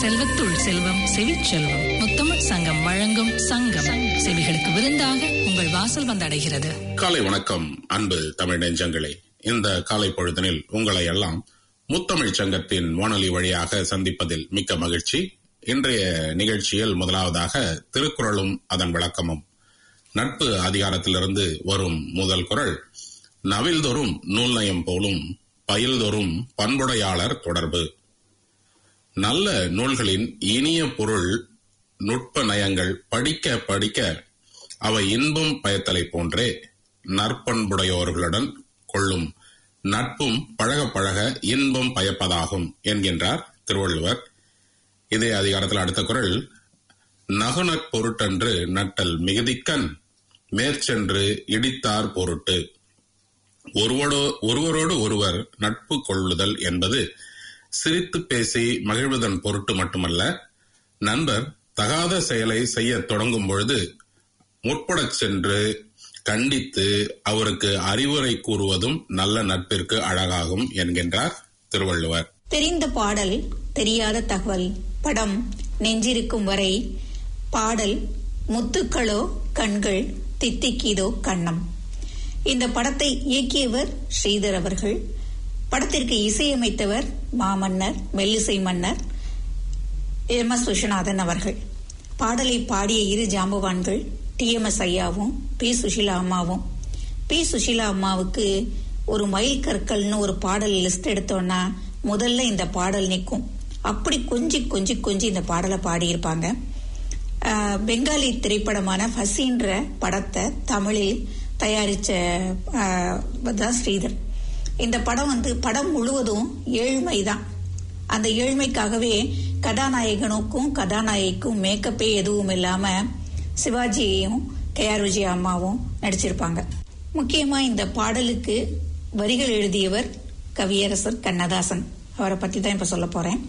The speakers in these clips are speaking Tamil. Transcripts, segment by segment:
செல்வத்துள் செல்வம் செவிச்செல்வம் முத்தமிழ் சங்கம் வழங்கும் சங்கம் செவிகளுக்கு விருந்தாக உங்கள் வாசல் வந்தடைகிறது காலை வணக்கம் அன்பு தமிழ் நெஞ்சங்களே இந்த காலை பொழுதனில் உங்களை எல்லாம் முத்தமிழ் சங்கத்தின் வானொலி வழியாக சந்திப்பதில் மிக்க மகிழ்ச்சி இன்றைய நிகழ்ச்சியில் முதலாவதாக திருக்குறளும் அதன் விளக்கமும் நட்பு அதிகாரத்திலிருந்து வரும் முதல் குரல் நவில்தொறும் நூல் நயம் போலும் பயில்தொறும் பண்புடையாளர் தொடர்பு நல்ல நூல்களின் இனிய பொருள் நுட்ப நயங்கள் படிக்க படிக்க அவை இன்பம் பயத்தலை போன்றே நற்பண்புடையோர்களுடன் கொள்ளும் நட்பும் பழக பழக இன்பம் பயப்பதாகும் என்கின்றார் திருவள்ளுவர் இதே அதிகாரத்தில் அடுத்த குரல் நகுனற் பொருட்டன்று நட்டல் மிகுதிக்கண் மேற்சென்று இடித்தார் பொருட்டு ஒருவரோ ஒருவரோடு ஒருவர் நட்பு கொள்ளுதல் என்பது சிரித்து பேசி மகிழ்வதன் பொருட்டு மட்டுமல்ல நண்பர் தகாத செயலை செய்ய தொடங்கும் பொழுது முற்படச் சென்று கண்டித்து அவருக்கு அறிவுரை கூறுவதும் நல்ல நட்பிற்கு அழகாகும் என்கின்றார் திருவள்ளுவர் தெரிந்த பாடல் தெரியாத தகவல் படம் நெஞ்சிருக்கும் வரை பாடல் முத்துக்களோ கண்கள் தித்திக்கிதோ கண்ணம் இந்த படத்தை இயக்கியவர் ஸ்ரீதர் அவர்கள் படத்திற்கு இசையமைத்தவர் மாமன்னர் மெல்லிசை மன்னர் எம் எஸ் விஸ்வநாதன் அவர்கள் பாடலை பாடிய இரு ஜாம்பவான்கள் டி எம் எஸ் ஐயாவும் பி சுஷிலா அம்மாவும் பி சுஷிலா அம்மாவுக்கு ஒரு மயில் கற்கள்னு ஒரு பாடல் லிஸ்ட் எடுத்தோம்னா முதல்ல இந்த பாடல் நிற்கும் அப்படி கொஞ்சி கொஞ்சி கொஞ்சி இந்த பாடலை பாடியிருப்பாங்க ஆஹ், பெங்காலி திரைப்படமான ஃபசின்ற படத்தை தமிழில் தயாரிச்ச ஆஹ், தான் ஸ்ரீதர் இந்த படம் வந்து படம் முழுவதும் ஏழ்மை தான் அந்த ஏழ்மைக்காகவே கதாநாயகனுக்கும் கதாநாயகிக்கும் மேக்கப்பே எதுவும் இல்லாம சிவாஜியையும் கே ஆர் விஜய அம்மாவும் நடிச்சிருப்பாங்க முக்கியமா இந்த பாடலுக்கு வரிகள் எழுதியவர் கவியரசர் கண்ணதாசன் அவரை பத்தி தான் இப்ப சொல்ல போறேன்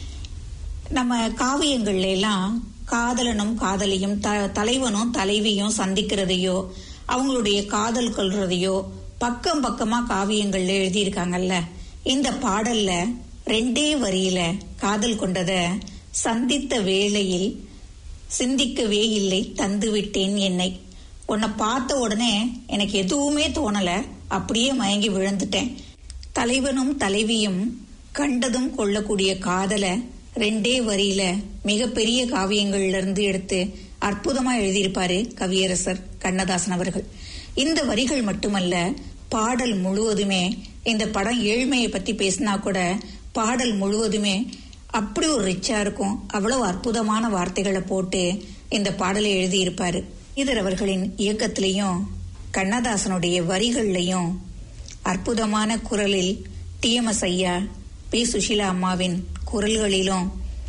நம்ம காவியங்கள்ல எல்லாம் காதலனும் காதலியும் த- தலைவனும் தலைவியும் சந்திக்கிறதையோ அவங்களுடைய காதல் கொள்றதையோ பக்கம் பக்கமா காவியங்கள்ல எழுதியிருக்காங்கல்ல இந்த பாடல்ல ரெண்டே வரியில காதல் கொண்டத சந்தித்த வேளையில் சிந்திக்கவே இல்லை தந்து விட்டேன் என்னை உன்னை பார்த்த உடனே எனக்கு எதுவுமே தோணல அப்படியே மயங்கி விழுந்துட்டேன் தலைவனும் தலைவியும் கண்டதும் கொள்ளக்கூடிய காதல ரெண்டே வரியில மிகப்பெரிய காவியங்கள்ல இருந்து எடுத்து அற்புதமா எழுதியிருப்பாரு கவியரசர் கண்ணதாசன் அவர்கள் இந்த வரிகள் மட்டுமல்ல பாடல் முழுவதுமே இந்த படம் ஏழ்மையை பத்தி பேசினா கூட பாடல் முழுவதுமே அப்படி ஒரு ரிச்சா இருக்கும் அவ்வளவு அற்புதமான வார்த்தைகளை போட்டு இந்த பாடலை எழுதியிருப்பாரு இதர் அவர்களின் இயக்கத்திலையும் கண்ணதாசனுடைய வரிகள்லையும் அற்புதமான குரலில் டிஎம்எஸ் ஐயா பி சுஷீலா அம்மாவின் குரல்களிலும்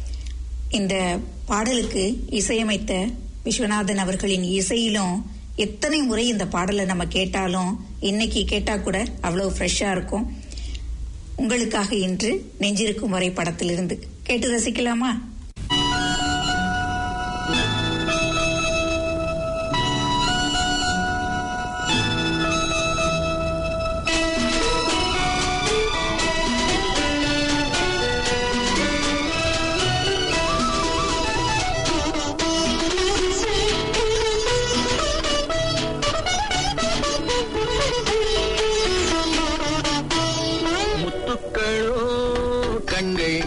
இந்த பாடலுக்கு இசையமைத்த விஸ்வநாதன் அவர்களின் இசையிலும் எத்தனை முறை இந்த பாடலை நம்ம கேட்டாலும் இன்னைக்கு கேட்டா கூட அவ்வளவு ஃப்ரெஷ்ஷா இருக்கும் உங்களுக்காக இன்று நெஞ்சிருக்கும் வரை படத்திலிருந்து கேட்டு ரசிக்கலாமா முத்துக்களோ கண்கள்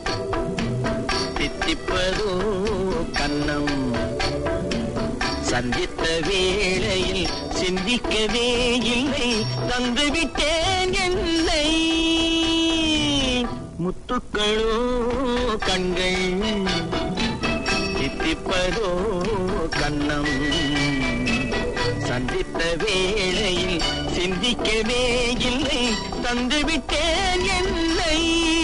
தித்திப்பதோ கண்ணம் சந்தித்த வேளையில் சிந்திக்கவே இல்லை தந்துவிட்டேன் என்னை முத்துக்களோ கண்கள் தித்திப்பதோ கண்ணம் சந்தித்த வேளையில் சிந்திக்கவே இல்லை தந்துவிட்டேன் என்னை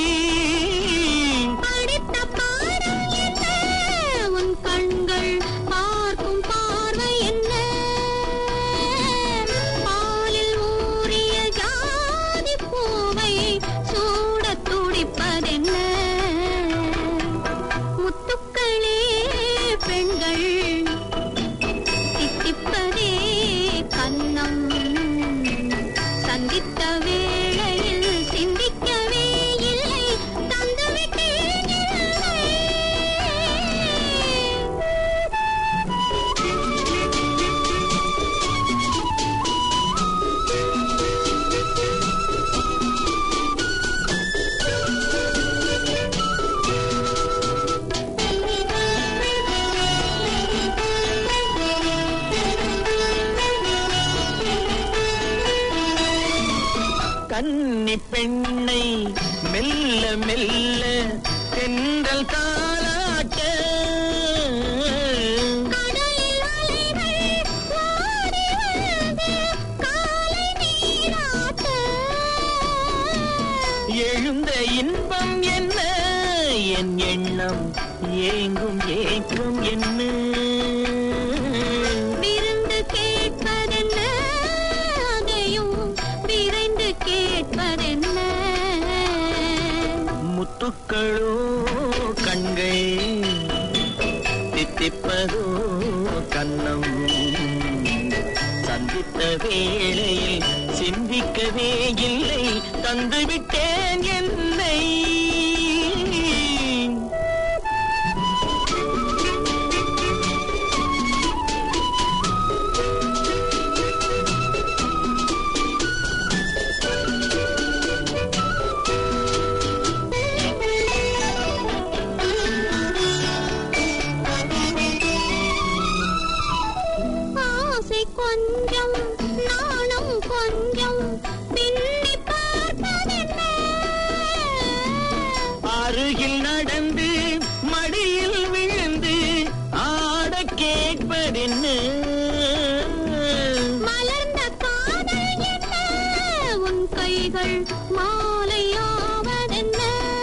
படித்த பாடம் என்ன உன் கண்கள் பார்க்கும் பார்வை என்ன பாலில் ஊறிய ஜாதி பூவை சூடத் துடிப்பதென்ன முத்துக்களே பெண்கள் தித்திப்பதே கண்ணம் சந்தித்த வேளையில் சிந்திக்கவே இல்லை தந்துவிட்டேன் இல்லை கன்னி பெண்ணை மெல்ல மெல்ல தென்றல் தாளாட்ட கடலில் அலைகள் ஓடி வந்து காலை நீராட்ட எழுந்த இன்பம் என்ன என் எண்ணம் ஏங்கும் ஏக்கம் என்ன விருந்து கேட்பதென்ன அதையும் விரைந்து கேட்பதென்ன முத்துக்களோ கண்கள் தித்திப்பதோ கண்ணம் சந்தித்த வேளையில் சிந்திக்கவே இல்லை தந்துவிட்டேன் என்னை ஆசை கொஞ்சம் நாணம் கொஞ்சம் பின்னி பார்ப்பதென்ன அருகில் நடந்து மடியில் விழுந்து ஆட கேட்பதென்ன மலர்ந்த காதல் என்ன உன் கைகள் மாலையாவதென்ன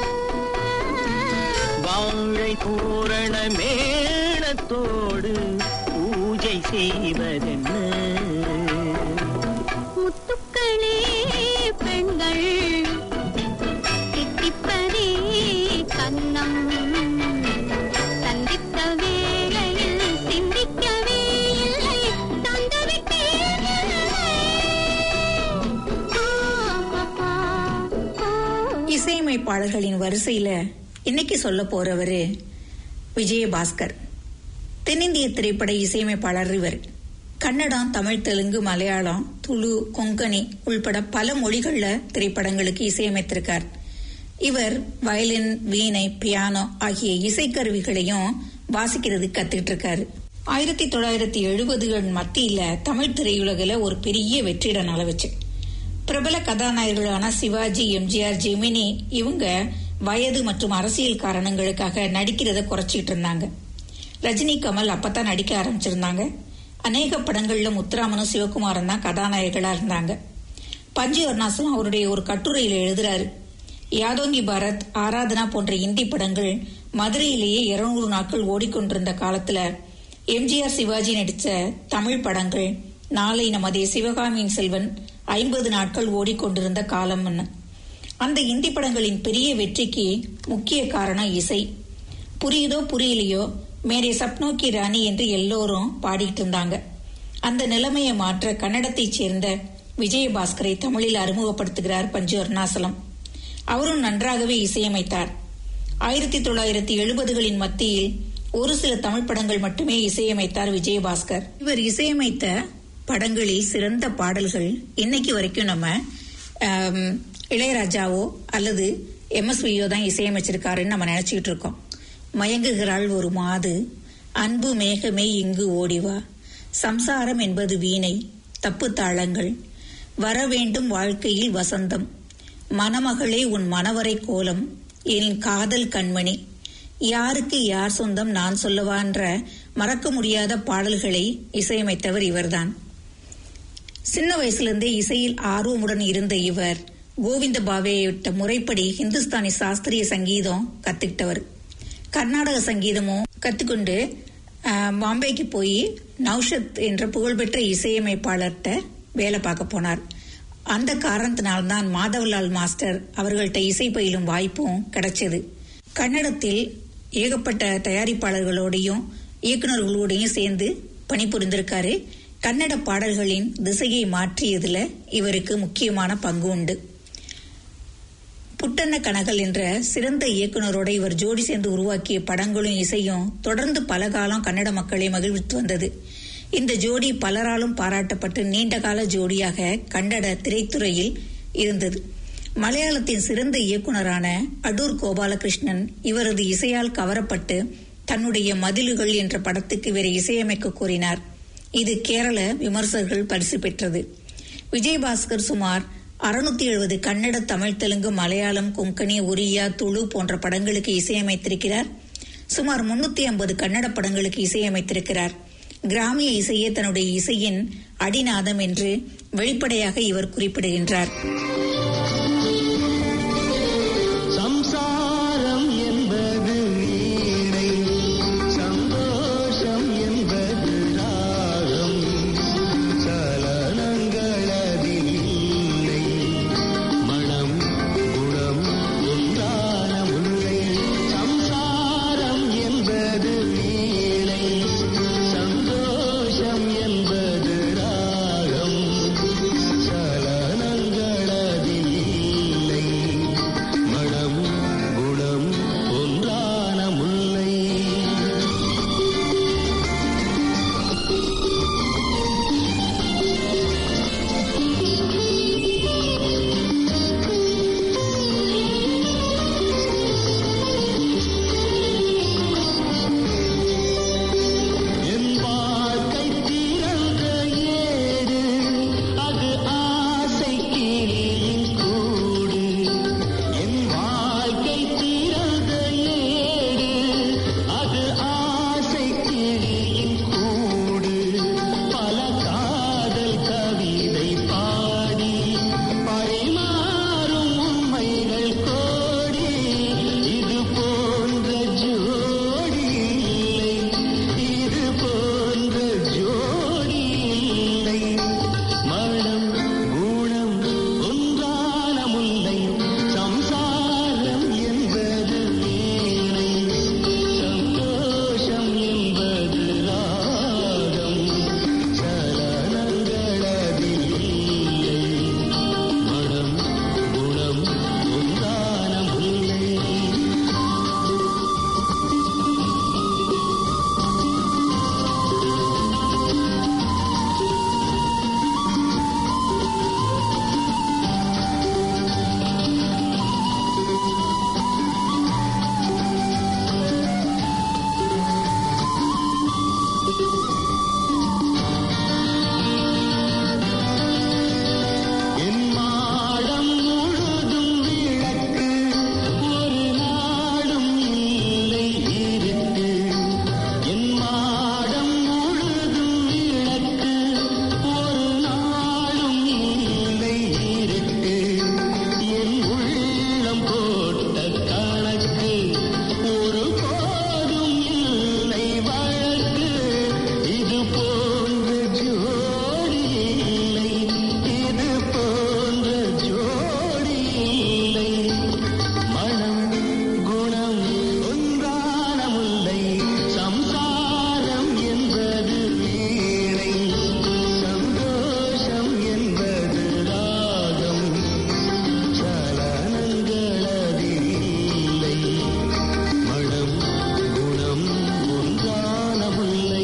வாழை பூரண மேளத்தோடு பூஜை செய்வதென்ன முத்துக்களே பெண்கள் தித்திப்பதே கண்ணம் சந்தித்த வேளையில் சிந்திக்கவே இல்லை தந்துவிட்டேன் இசையமைப்பாளர்களின் வரிசையில இன்னைக்கு சொல்ல போறவரு விஜயபாஸ்கர் தென்னிந்திய திரைப்பட இசையமைப்பாளர் இவர் கன்னடம் தமிழ் தெலுங்கு மலையாளம் துளு கொங்கணி உள்பட பல மொழிகள்ல திரைப்படங்களுக்கு இசையமைத்திருக்கார் இவர் வயலின் வீணை பியானோ ஆகிய இசைக்கருவிகளையும் வாசிக்கிறது கத்துக்கிட்டு இருக்காரு ஆயிரத்தி தொள்ளாயிரத்தி எழுபதுகள் மத்தியில தமிழ் திரையுலகில ஒரு பெரிய வெற்றிடம் அளவுச்சு பிரபல கதாநாயகர்களான சிவாஜி எம்ஜிஆர் ஜெமினி இவங்க வயது மற்றும் அரசியல் காரணங்களுக்காக நடிக்கிறத குறைச்சிட்டு இருந்தாங்க ரஜினி கமல் அப்பதான் நடிக்க ஆரம்பிச்சிருந்தாங்க அநேக படங்கள்ல முத்துராமனும் சிவகுமாரன் தான் கதாநாயகர்களா இருந்தாங்க பஞ்சு அருணாசலம் அவருடைய ஒரு கட்டுரையில எழுதுறாரு யாதோங்கி பாரத் ஆராதனா போன்ற இந்தி படங்கள் மதுரையிலேயே இருநூறு நாட்கள் ஓடிக்கொண்டிருந்த காலத்துல எம்ஜிஆர் சிவாஜி நடிச்ச தமிழ் படங்கள் நாளை நமதே சிவகாமியின் செல்வன் ஐம்பது நாட்கள் ஓடிக்கொண்டிருந்த காலம்னு அந்த இந்தி படங்களின் பெரிய வெற்றிக்கு முக்கிய காரணம் இசை புரியுதோ புரியலையோ மேரே சப்னோக்கி ராணி என்று எல்லோரும் பாடிட்டு இருந்தாங்க அந்த நிலைமையை மாற்ற கன்னடத்தைச் சேர்ந்த விஜயபாஸ்கரை தமிழில் அறிமுகப்படுத்துகிறார் பஞ்சு அருணாசலம் அவரும் நன்றாகவே இசையமைத்தார் ஆயிரத்தி தொள்ளாயிரத்தி எழுபதுகளின் மத்தியில் ஒரு சில தமிழ் படங்கள் மட்டுமே இசையமைத்தார் விஜயபாஸ்கர் இவர் இசையமைத்த படங்களில் சிறந்த பாடல்கள் இன்னைக்கு வரைக்கும் நம்ம ஆம், இளையராஜாவோ அல்லது எம்எஸ்வியோ தான் இசையமைச்சிருக்காருன்னு நம்ம நினைச்சுக்கிட்டு இருக்கோம் மயங்குகிறாள் ஒரு மாது அன்பு மேகமே இங்கு ஓடிவா சம்சாரம் என்பது வீணை தப்பு தாளங்கள் வர வேண்டும் வாழ்க்கையில் வசந்தம் மணமகளே உன் மணவரை கோலம் என் காதல் கண்மணி யாருக்கு யார் சொந்தம் நான் சொல்லவான்ற மறக்க முடியாத பாடல்களை இசையமைத்தவர் இவர்தான் சின்ன வயசுலேருந்தே இசையில் ஆர்வமுடன் இருந்த இவர் கோவிந்த பாவேயிட்ட முறைப்படி ஹிந்துஸ்தானி சாஸ்திரிய சங்கீதம் கத்துக்கிட்டவர் கர்நாடக சங்கீதமும் கத்துக்கொண்டு ஆஹ், பாம்பேக்கு போய் நௌஷத் என்ற புகழ்பெற்ற இசையமைப்பாளர்கிட்ட வேலை பார்க்க போனார் அந்த காரணத்தினால்தான் மாதவலால் மாஸ்டர் அவர்கள்ட்ட இசை பயிலும் வாய்ப்பும் கிடைச்சது கன்னடத்தில் ஏகப்பட்ட தயாரிப்பாளர்களோடையும் இயக்குநர்களோடையும் சேர்ந்து பணிபுரிந்திருக்காரு கன்னட பாடல்களின் திசையை மாற்றியதுல இவருக்கு முக்கியமான பங்கு உண்டு புட்டண்ண கனகல் என்ற சிறந்த இயக்குனரோட இவர் ஜோடி சேர்ந்து உருவாக்கிய படங்களும் இசையும் தொடர்ந்து பல காலம் கன்னட மக்களை மகிழ்வித்து வந்தது இந்த ஜோடி பலராலும் பாராட்டப்பட்டு நீண்டகால ஜோடியாக கன்னட திரைத்துறையில் இருந்தது மலையாளத்தின் சிறந்த இயக்குனரான அடூர் கோபாலகிருஷ்ணன் இவரது இசையால் கவரப்பட்டு தன்னுடைய மதிலுகள் என்ற படத்துக்கு இவரை இசையமைக்க கோரினார் இது கேரள விமர்சகர்கள் பரிசு பெற்றது விஜயபாஸ்கர் சுமார் அறுநூத்தி எழுபது கன்னட தமிழ் தெலுங்கு மலையாளம் கொங்கணி ஒரியா துளு போன்ற படங்களுக்கு இசையமைத்திருக்கிறார் சுமார் முன்னூத்தி ஐம்பது கன்னட படங்களுக்கு இசையமைத்திருக்கிறார் கிராமிய இசையே தன்னுடைய இசையின் அடிநாதம் என்று வெளிப்படையாக இவர் குறிப்பிடுகின்றார் சம்சாரம் என்பது வீணை சந்தோஷம் என்பது ராகம் சலனங்களதில் இல்லை மனம் குணம் ஒன்றான முல்லை சம்சாரம் என்பது வீணை சந்தோஷம் என்பது ராகம் சலனங்களதில் இல்லை மனம் குணம் ஒன்றான முல்லை என் வாழ்க்கை திறந்த ஏடு அது ஆசை கிளியின் கூடு என் வாழ்க்கை திறந்த ஏடு அது ஆசை கிளியின் கூடு பல காதல் கவிதை பாடி பரிமாறும் உண்மைகள் கோடி இது போன்ற ஜோடி இல்லை இது போன்ற ஜோடி இல்லை மனம் குணம் ஒன்றான முல்லை சம்சாரம் என்பது வீணை சந்தோஷம் என்பது ராகம் சலனங்களதில் இல்லை மனம் குணம் ஒன்றான முல்லை என் மாடம் முழுதும் விளக்கு ஒரு நாடும் இல்லை இருக்கு என் மாடம் முழுதும் விளக்கு ஒரு நாடும் இல்லை இருக்கு என் உள்ளம் போட்ட கணக்கு ஒரு போதும் இல்லை வழக்கு இது போன்ற ஜோடி இல்லை இது போன்ற ஜோடி இல்லை மனம் குணம் ஒன்றான முல்லை சம்சாரம் என்பது வீணை சந்தோஷம் என்பது ராகம் சலனங்களதில் இல்லை மனம் குணம் ஒன்றான முல்லை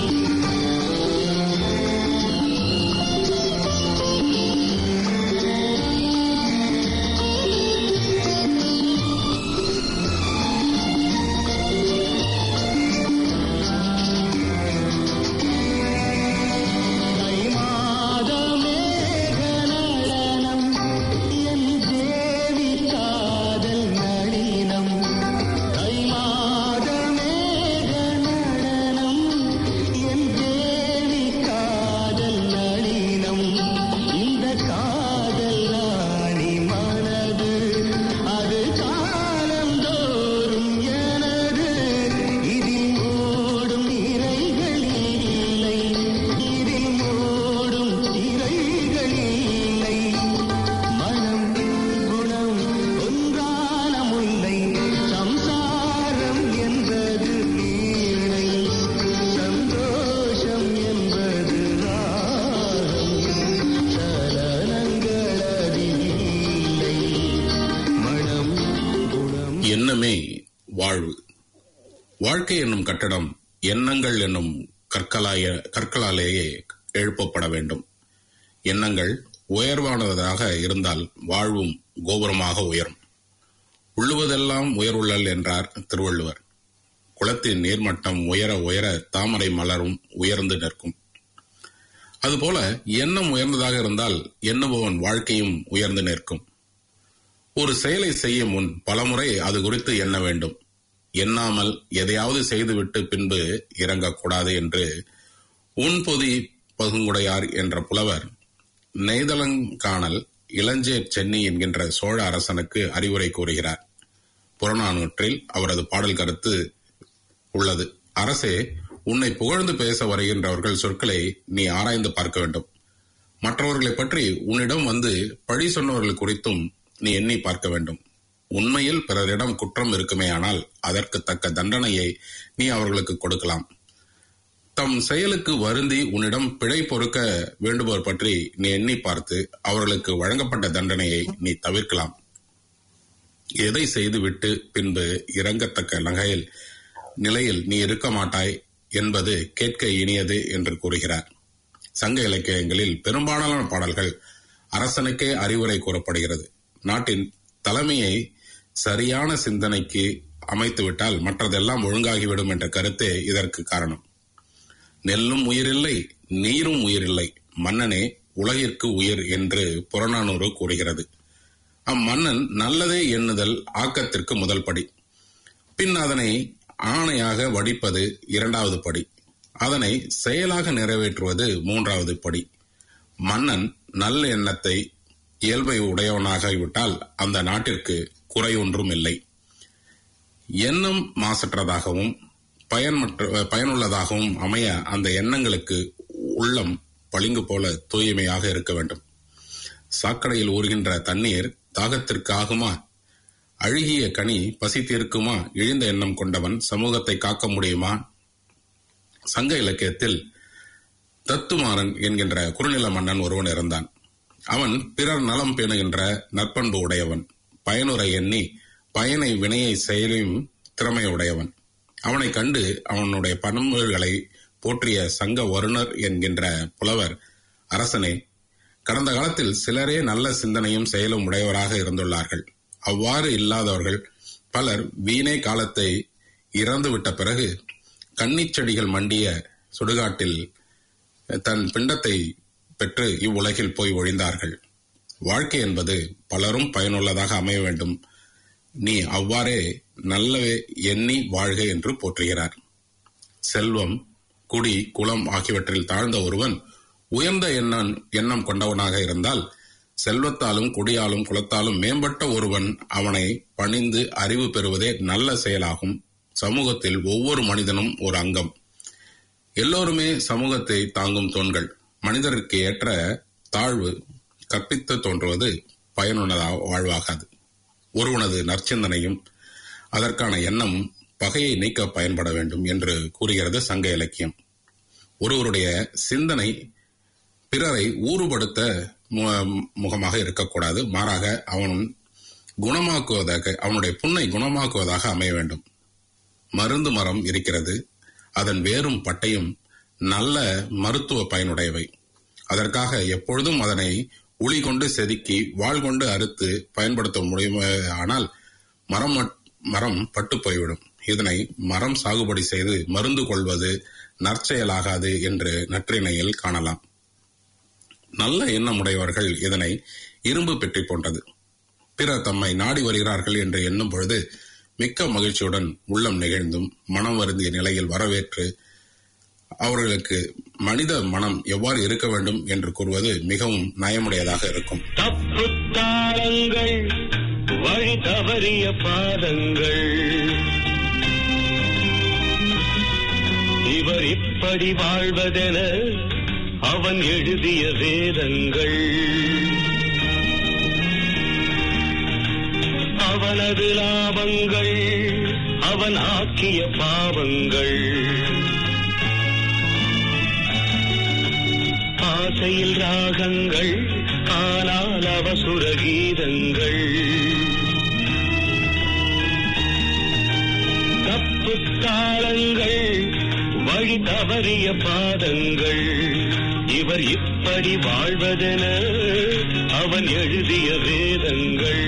தை மாதமேக நடனம் என் தேவி காதல் நளினம் தை மாதமேக நடனம் என் தேவி காதல் நளினம் இந்த காதல் ராணி மனது அது காலந்தோறும் எனது இதில் ஓடும் இறைகள் இல்லை இதில் ஓடும் திரைகள் இல்லை மனம் குணம் ஒன்றான முல்லை சம்சாரம் என்பது வீணை சந்தோஷம் என்பது ராகம் சலனங்களதில் இல்லை மனம் குணம் எண்ணமே வாழ்வு வாழ்க்கை என்னும் கட்டடம் எண்ணங்கள் என்னும் கற்களாய கற்களாலேயே எழுப்பப்பட வேண்டும் எண்ணங்கள் உயர்வானதாக இருந்தால் வாழ்வும் கோபுரமாக உயரும் உள்ளுவதெல்லாம் உயர்வுள்ளல் என்றார் திருவள்ளுவர் குளத்தின் நீர்மட்டம் உயர உயர தாமரை மலரும் உயர்ந்து நிற்கும் அதுபோல எண்ணம் உயர்ந்ததாக இருந்தால் எண்ணுபவன் வாழ்க்கையும் உயர்ந்து நிற்கும் ஒரு செயலை செய்யும் முன் பலமுறை அது குறித்து எண்ண வேண்டும் எண்ணாமல் எதையாவது செய்துவிட்டு பின்பு இறங்கக்கூடாது என்று உன்பொதி பகுங்குடையார் என்ற புலவர் நெய்தலங்கானல் இளஞ்சேர் சென்னி என்கின்ற சோழ அரசனுக்கு அறிவுரை கூறுகிறார் புறநானூற்றில் அவரது பாடல் கருத்து உள்ளது அரசே உன்னை புகழ்ந்து பேச வருகின்றவர்கள் சொற்களை நீ ஆராய்ந்து பார்க்க வேண்டும் மற்றவர்களை பற்றி உன்னிடம் வந்து பழி சொன்னவர்கள் குறித்தும் நீ எண்ணி பார்க்க வேண்டும் உண்மையில் பிறரிடம் குற்றம் இருக்குமேயானால் அதற்கு தக்க தண்டனையை நீ அவர்களுக்கு கொடுக்கலாம் தம் செயலுக்கு வருந்தி உன்னிடம் பிழை பொறுக்க வேண்டுபவர் பற்றி நீ எண்ணி பார்த்து அவர்களுக்கு வழங்கப்பட்ட தண்டனையை நீ தவிர்க்கலாம் எதை செய்துவிட்டு பின்பு இறங்கத்தக்க நகையில் நிலையில் நீ இருக்க மாட்டாய் என்பது கேட்க இனியது என்று கூறுகிறார் சங்க இலக்கியங்களில் பெரும்பாலான பாடல்கள் அரசனுக்கே அறிவுரை கூறப்படுகிறது நாட்டின் தலைமையை சரியான சிந்தனைக்கு அமைத்துவிட்டால் மற்றதெல்லாம் ஒழுங்காகிவிடும் என்ற கருத்தே இதற்கு காரணம் நெல்லும் உயிரில்லை நீரும் உயிரில்லை மன்னனே உலகிற்கு உயிர் என்று புறநானூறு கூறுகிறது அம்மன்னன் நல்லதே எண்ணுதல் ஆக்கத்திற்கு முதல் படி பின் அதனை ஆணையாக வடிப்பது இரண்டாவது படி அதனை செயலாக நிறைவேற்றுவது மூன்றாவது படி மன்னன் நல்ல எண்ணத்தை இயல்பை உடையவனாகிவிட்டால் அந்த நாட்டிற்கு குறை ஒன்றும் இல்லை எண்ணம் மாசற்றதாகவும் பயன்மற்ற பயனுள்ளதாகவும் அமைய அந்த எண்ணங்களுக்கு உள்ளம் பளிங்கு போல தூய்மையாக இருக்க வேண்டும் சாக்கடையில் ஊறுகின்ற தண்ணீர் தாகத்திற்கு ஆகுமா அழுகிய கனி பசி தீர்க்குமா இழிந்த எண்ணம் கொண்டவன் சமூகத்தை காக்க முடியுமா சங்க இலக்கியத்தில் தத்துமாறன் என்கின்ற குறுநில மன்னன் ஒருவன் இருந்தான் அவன் பிறர் நலம் பேணுகின்ற நற்பண்பு உடையவன் பயனுரை எண்ணி பயனை வினையை செயலையும் திறமை உடையவன் அவனை கண்டு அவனுடைய பண்புகளை போற்றிய சங்க வருணர் என்கின்ற புலவர் அரசனே கடந்த காலத்தில் சிலரே நல்ல சிந்தனையும் செயலும் உடையவராக இருந்துள்ளார்கள் அவ்வாறு இல்லாதவர்கள் பலர் வீணே காலத்தை இறந்துவிட்ட பிறகு கன்னிச் செடிகள் மண்டிய சுடுகாட்டில் தன் பிண்டத்தை பெற்று இவ்வுலகில் போய் ஒழிந்தார்கள் வாழ்க்கை என்பது பலரும் பயனுள்ளதாக அமைய வேண்டும் நீ அவ்வாறே நல்லவே எண்ணி வாழ்க என்று போற்றுகிறார் செல்வம் குடி குலம் ஆகியவற்றில் தாழ்ந்த ஒருவன் உயர்ந்த எண்ணம் எண்ணம் கொண்டவனாக இருந்தால் செல்வத்தாலும் குடியாலும் குலத்தாலும் மேம்பட்ட ஒருவன் அவனை பணிந்து அறிவு பெறுவதே நல்ல செயலாகும் சமூகத்தில் ஒவ்வொரு மனிதனும் ஒரு அங்கம் எல்லோருமே சமூகத்தை தாங்கும் தூண்கள் மனிதருக்கு ஏற்ற தாழ்வு கற்பித்து தோன்றுவது பயனுள்ளதா வாழ்வாகாது ஒருவனது நற்சிந்தனையும் அதற்கான எண்ணம் பகையை நீக்க பயன்பட வேண்டும் என்று கூறுகிறது சங்க இலக்கியம் ஒருவருடைய சிந்தனை பிறரை ஊறுபடுத்த மு- முகமாக இருக்கக்கூடாது மாறாக அவன் குணமாக்குவதாக அவனுடைய புண்ணை குணமாக்குவதாக அமைய வேண்டும் மருந்து மரம் இருக்கிறது அதன் வேரும் பட்டையும் நல்ல மருத்துவ பயனுடையவை அதற்காக எப்பொழுதும் அதனை உளி கொண்டு செதுக்கி வாள் கொண்டு அறுத்து பயன்படுத்த முடியுமே ஆனால் மரம் மட்- மரம் பட்டு போய்விடும் இதனை மரம் சாகுபடி செய்து மருந்து கொள்வது நற்செயலாகாது என்று நற்றிணையில் காணலாம் நல்ல எண்ணமுடையவர்கள் இதனை இரும்பு பெட்டி போன்றது பிறர் தம்மை நாடி வருகிறார்கள் என்று எண்ணும் பொழுது மிக்க மகிழ்ச்சியுடன் உள்ளம் நெகிழ்ந்தும் மனம் வருந்திய நிலையில் வரவேற்று அவர்களுக்கு மனித மனம் எவ்வாறு இருக்க வேண்டும் என்று கூறுவது மிகவும் நயமுடையதாக இருக்கும் தப்பு தாளங்கள் வழி தவறிய பாதங்கள் இவர் இப்படி வாழ்வதென அவன் எழுதிய வேதங்கள் அவனது லாபங்கள் அவன் ஆக்கிய பாவங்கள் ஆசையில் ராகங்கள் ஆனால் அவசுர கீதங்கள் தப்பு தாளங்கள் வழி தவறிய பாதங்கள் இவர் இப்படி வாழ்வதென அவன் எழுதிய வேதங்கள்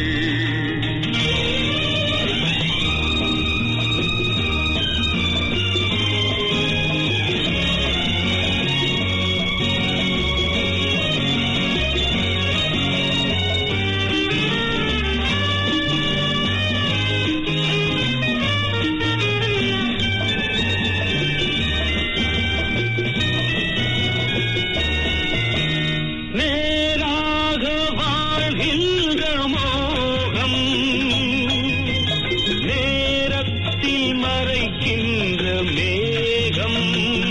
செல்கின்ற மோகம் நேரத்தில் மறைக்கின்ற மேகம்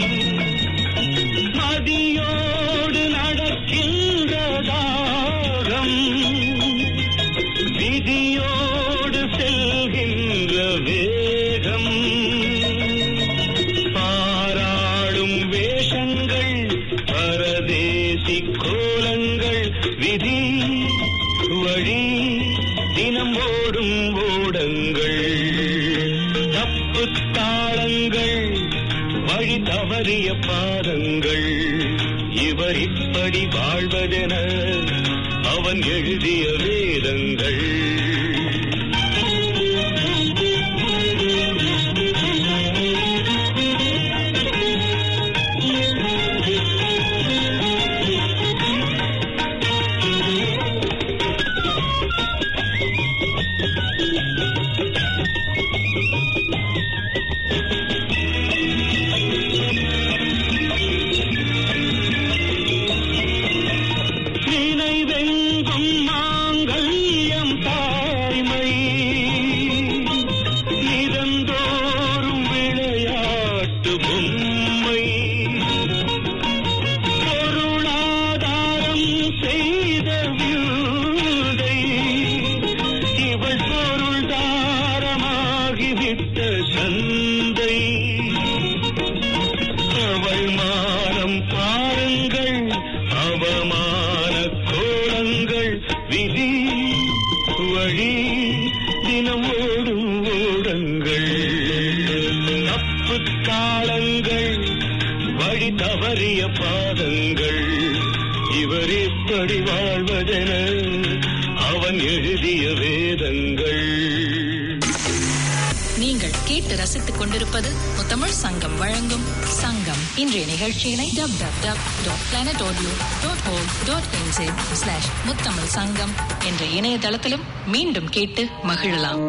மதியோடு நடக்கின்ற தாகம் விதியோடு செல்கின்ற வேகம் பாராடும் வேஷங்கள் பரதேசி கோலங்கள் விதி வழி தினம் ஓடும் ஓடங்கள் தப்பு தாளங்கள் வழி தவறிய பாதங்கள் இவர் இப்படி வாழ்வதென அவன் எழுதிய வேதங்கள் நினைவெங்கும் மாங்கல்யம் தாய்மை நிறந்தோறும் விளையாட்டு பொம்மை பொருளாதாரம் செய்த வியூதை இவள் பொருள்தாரமாகிவிட்ட சந்தை அவள் மானம் பாருங்கள் அவமான கோலங்கள் விதி வழி தினம் ஓடும் ஓடங்கள் தப்பு தாளங்கள் வழி தவறிய பாதங்கள் இவர் இப்படி வாழ்வதென அவன் எழுதிய வேதங்கள் நீங்கள் கேட்டு ரசித்துக் கொண்டிருப்பது முத்தமிழ் சங்கம் வழங்கும் சங்கம் இன்றைய நிகழ்ச்சியினை dub dub dub dot planet audio dot com dot NJ slash Muthamizh Sangam என்ற இணையதளத்திலும் மீண்டும் கேட்டு மகிழலாம்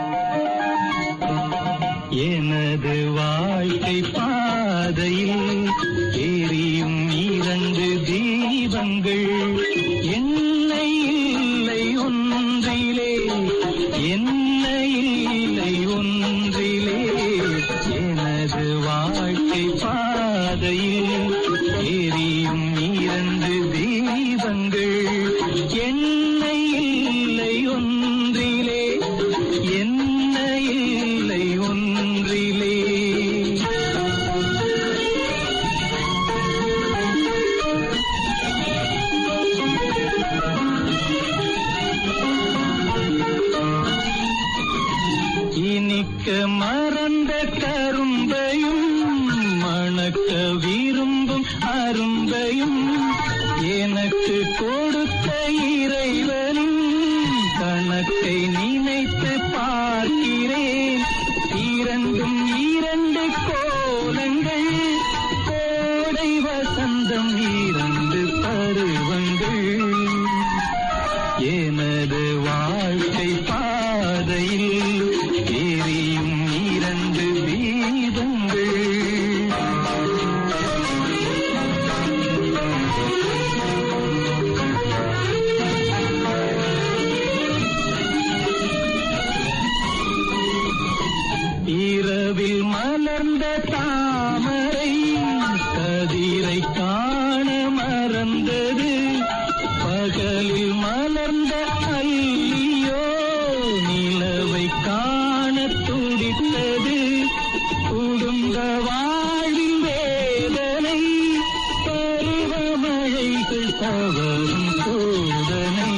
எனது வாழ்க்கை பாதையில் எரியும் இரண்டு தீபங்கள் என்னை இல்லை ஒன்றிலே என்னை இல்லை ஒன்றிலே எனது வாழ்க்கை பாதையில் எரியும் இரண்டு தீபங்கள் என்னை இல்லை ஒன்றிலே என்ன இல்லை ஒன்றிலே இனிக்க மறந்த கரும்பையும் மணக்க விரும்பும் அரும்பையும் எனக்கு கொடுத்த இறைவனின் கணக்கை நினைத்து பார்க்கிறேன் இரண்டும் இரண்டு கோலங்கள் கோடை வசந்தம் இரண்டு பருவங்கள் எனது வாழ்க்கை பாதையில் எரியும் இரண்டு வீதங்கள் இரவில் மலர்ந்த தாமரை கதிரை காண மறந்தது பகலில் மலர்ந்த அல்லியோ நிலவை காண துடித்தது குடும்ப வாழ்வில் வேதனை பருவமழைகள் தவறும் சோதனை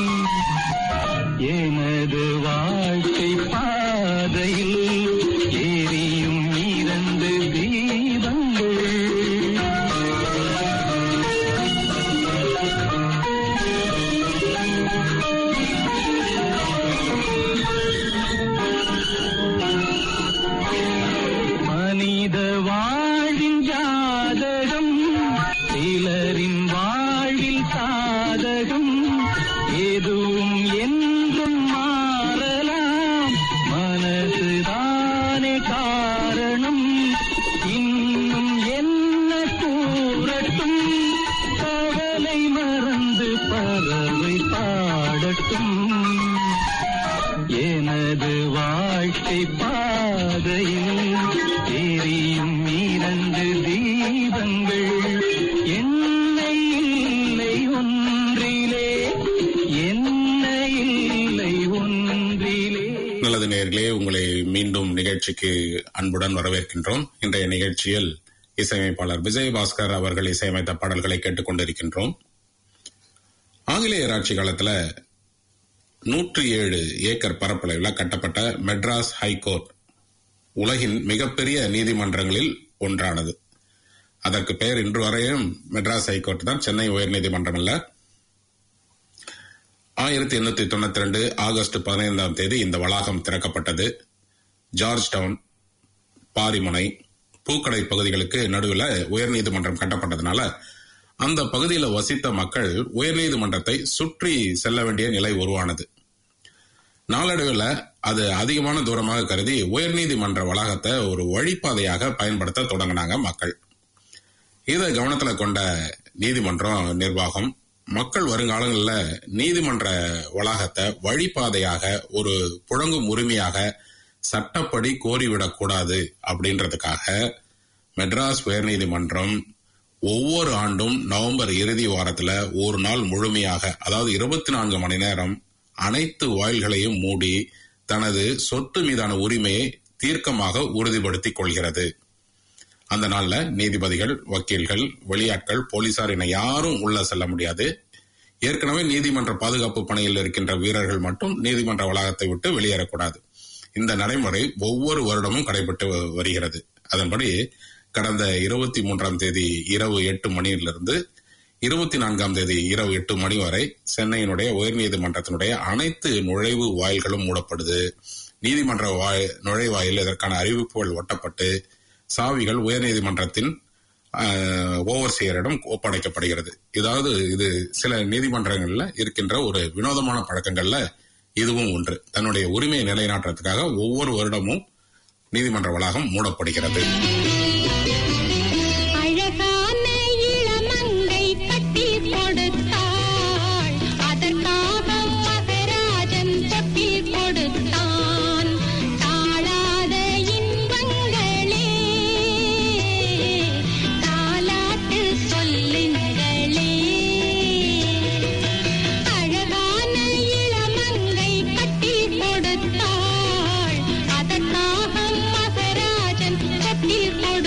எனது வாழ்க்கை பாதையில் எரியும் இரண்டு தீபங்கள் மனித வாழ்வின் ஜாதகம் சிலரின் வாழ்வில் சாதகம் எதுவும் என்றும் மாறலாம் மனசுதானே காரணம் இன்னும் என்ன கூறட்டும் கவலை மறந்து பறவை பாட பாடட்டும் எனது வாழ்க்கை பாதையில் எரியும் இரண்டு தீபங்கள் என்னை இல்லை ஒன்றிலே என்னை இல்லை ஒன்றிலே நல்லது நேர்களே உங்களை மீண்டும் நிகழ்ச்சிக்கு அன்புடன் வரவேற்கின்றோம் இன்றைய நிகழ்ச்சியில் இசையமைப்பாளர் விஜய் பாஸ்கர் அவர்கள் இசையமைத்த பாடல்களை கேட்டுக்கொண்டிருக்கின்றோம் ஆங்கிலேயர் ஆட்சி காலத்துல நூற்றி ஏழு ஏக்கர் பரப்பளவில் கட்டப்பட்ட மெட்ராஸ் ஹைகோர்ட் உலகின் மிகப்பெரிய நீதிமன்றங்களில் ஒன்றானது அதற்கு பெயர் இன்று வரையும் மெட்ராஸ் ஹைகோர்ட் தான் சென்னை உயர்நீதிமன்றம் அல்ல ஆயிரத்தி எண்ணூத்தி தொண்ணூத்தி ரெண்டு ஆகஸ்ட் பதினைந்தாம் தேதி இந்த வளாகம் திறக்கப்பட்டது ஜார்ஜ் டவுன் பாரிமுனை பூக்கடை பகுதிகளுக்கு நடுவில் உயர்நீதிமன்றம் கட்டப்பட்டதுனால அந்த பகுதியில் வசித்த மக்கள் உயர்நீதிமன்றத்தை சுற்றி செல்ல வேண்டிய நிலை உருவானது நாளடைவில் அது அதிகமான தூரமாக கருதி உயர்நீதிமன்ற வளாகத்தை ஒரு வழிப்பாதையாக பயன்படுத்த தொடங்கினாங்க மக்கள் இதை கவனத்துல கொண்ட நீதிமன்றம் நிர்வாகம் மக்கள் வருங்காலங்களில் நீதிமன்ற வளாகத்தை வழிபாதையாக ஒரு புழங்கும் உரிமையாக சட்டப்படி கோரிவிடக்கூடாது அப்படின்றதுக்காக மெட்ராஸ் உயர்நீதிமன்றம் ஒவ்வொரு ஆண்டும் நவம்பர் இறுதி வாரத்துல ஒரு நாள் முழுமையாக அதாவது இருபத்தி நான்கு மணி நேரம் அனைத்து வாயில்களையும் மூடி தனது சொத்து மீதான உரிமையை தீர்க்கமாக உறுதிப்படுத்திக் கொள்கிறது அந்த நாள்ல நீதிபதிகள் வக்கீல்கள் வெளியாட்கள் போலீசார் என யாரும் உள்ள செல்ல முடியாது ஏற்கனவே நீதிமன்ற பாதுகாப்பு பணியில் இருக்கின்ற வீரர்கள் மட்டும் நீதிமன்ற வளாகத்தை விட்டு வெளியேறக்கூடாது இந்த நடைமுறை ஒவ்வொரு வருடமும் கடைபிட்டு வ- வருகிறது அதன்படி கடந்த இருபத்தி மூன்றாம் தேதி இரவு எட்டு மணியிலிருந்து இருபத்தி நான்காம் தேதி இரவு எட்டு மணி வரை சென்னையினுடைய உயர்நீதிமன்றத்தினுடைய அனைத்து நுழைவு வாயில்களும் மூடப்படுது நீதிமன்ற வாய் நுழைவாயில் இதற்கான அறிவிப்புகள் ஒட்டப்பட்டு சாவிகள் உயர்நீதிமன்றத்தின் ஓவர்சியரிடம் ஒப்படைக்கப்படுகிறது இதாவது இது சில நீதிமன்றங்கள்ல இருக்கின்ற ஒரு வினோதமான பழக்கங்கள்ல இதுவும் ஒன்று தன்னுடைய உரிமையை நிலைநாட்டுறதுக்காக ஒவ்வொரு வருடமும் நீதிமன்ற வளாகம் மூடப்படுகிறது அழகான இளமங்கை கட்டி கொடுத்தாள் அதற்காக மகராஜன் தொட்டி கொடுத்தான் தாழாத இன்பங்களே தாலாட்டு சொல்லுங்களே அழகான இளமங்கை கட்டி கொடுத்தாள் அதற்காக மகராஜன் கட்டி கொடுத்தான்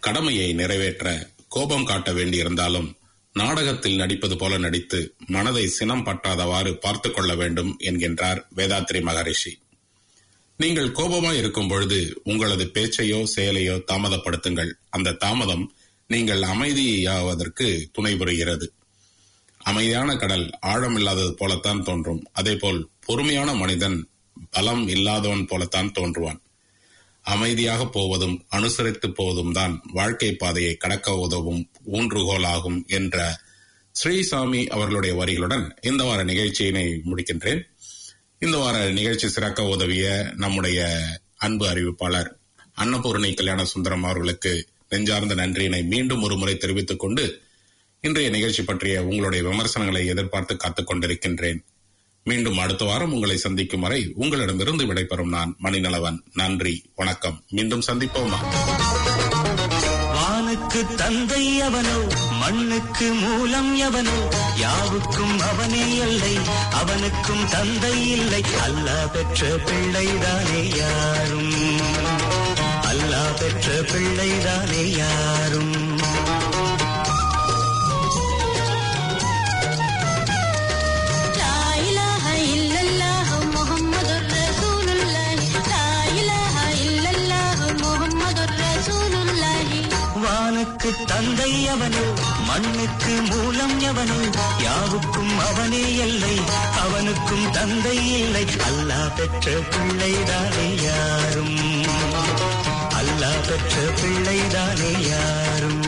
கடமையை நிறைவேற்ற கோபம் காட்ட வேண்டியிருந்தாலும் நாடகத்தில் நடிப்பது போல நடித்து மனதை சினம் பற்றாதவாறு பார்த்து கொள்ள வேண்டும் என்கின்றார் வேதாத்ரி மகரிஷி நீங்கள் கோபமாய் இருக்கும் பொழுது உங்களது பேச்சையோ செயலையோ தாமதப்படுத்துங்கள் அந்த தாமதம் நீங்கள் அமைதியாவதற்கு துணை புரிகிறது அமைதியான கடல் ஆழமில்லாதது போலத்தான் தோன்றும் அதேபோல் பொறுமையான மனிதன் பலம் இல்லாதவன் போலத்தான் தோன்றுவான் அமைதியாக போவதும் அனுசரித்து போவதும் தான் வாழ்க்கை பாதையை கடக்க உதவும் ஊன்றுகோலாகும் என்ற ஸ்ரீசாமி அவர்களுடைய வரிகளுடன் இந்த வார நிகழ்ச்சியினை முடிக்கின்றேன் இந்த வார நிகழ்ச்சி சிறக்க உதவிய நம்முடைய அன்பு அறிவிப்பாளர் அன்னபூர்ணி கல்யாண சுந்தரம் அவர்களுக்கு நெஞ்சார்ந்த நன்றியினை மீண்டும் ஒரு முறை தெரிவித்துக் கொண்டு இன்றைய நிகழ்ச்சி பற்றிய உங்களுடைய விமர்சனங்களை எதிர்பார்த்து காத்துக் கொண்டிருக்கின்றேன் மீண்டும் அடுத்த வாரம் உங்களை சந்திக்கும் வரை உங்களிடமிருந்து விடைபெறும் நான் மணிநலவன் நன்றி வணக்கம் மீண்டும் சந்திப்போமா வானுக்கு தந்தை அவனோ மண்ணுக்கு மூலம் எவனோ யாவுக்கும் அவனே இல்லை அவனுக்கும் தந்தை இல்லை அல்லாஹ் பெற்ற பிள்ளைதானே யாரும் அல்லாஹ் பெற்ற பிள்ளைதானே யாரும் لا إله إلا الله محمد رسول الله لا إله إلا الله محمد رسول الله வானுக்கு தந்தை அவனோ மண்ணுக்கு மூலம் எவனோ யாவுக்கும் அவனே இல்லை அவனுக்கும் தந்தை இல்லை அல்லாஹ் பெற்ற பிள்ளைதானே யாரும் அல்லாஹ் பெற்ற பிள்ளைதானே யாரும்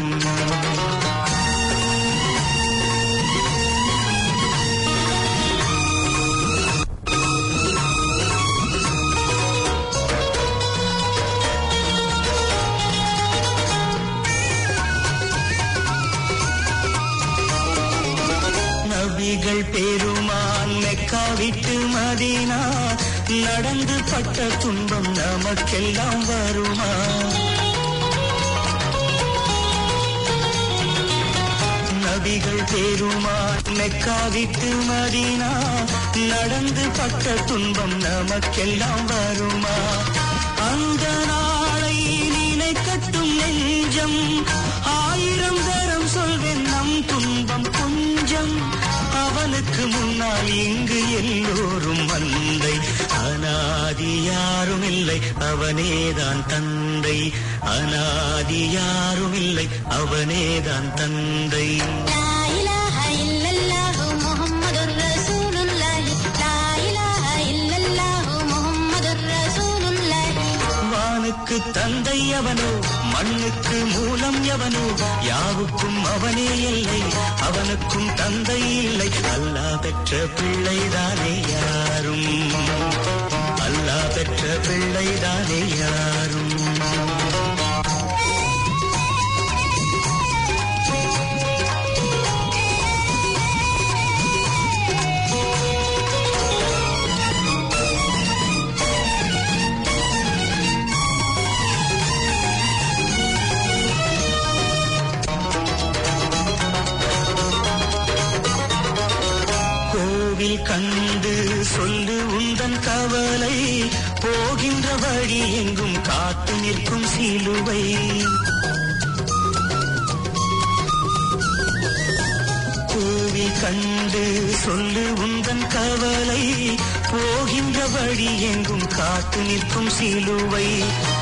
நபிகள் பெருமான் மெக்கா விட்டு மதீனா நடந்து பட்ட துன்பம் நமக்கெல்லாம் வருமா நபிகள் பெருமான் மெக்கா விட்டு மதீனா நடந்து பட்ட துன்பம் நமக்கெல்லாம் வருமா அந்த நாளை நினைக்கட்டும் நெஞ்சம் ஆயிரம் தரம் சொல்வேன் நம் துன்பம் கொஞ்சம் அவனுக்கு முன்னால் இங்கு எல்லோரும் மந்தை அனாதி யாரும் இல்லை அவனேதான் தந்தை அனாதி யாரும் இல்லை அவனேதான் தந்தை لا إله إلا الله محمد رسول الله لا إله إلا الله محمد رسول الله வானுக்கு தந்தை அவனோ மண்ணுக்கு மூலம் எவனோ யாவுக்கும் அவனே இல்லை அவனுக்கும் தந்தை இல்லை அல்லாஹ் பெற்ற பிள்ளைதானே யாரும் அல்லாஹ் பெற்ற பிள்ளைதானே யாரும் கோவில் கண்டு சொல்லு உந்தன் கவலை போகின்ற வழி எங்கும் காத்து நிற்கும் சிலுவை கோவில் கண்டு சொல்லு உந்தன் கவலை போகின்ற வழி எங்கும் காத்து நிற்கும் சிலுவை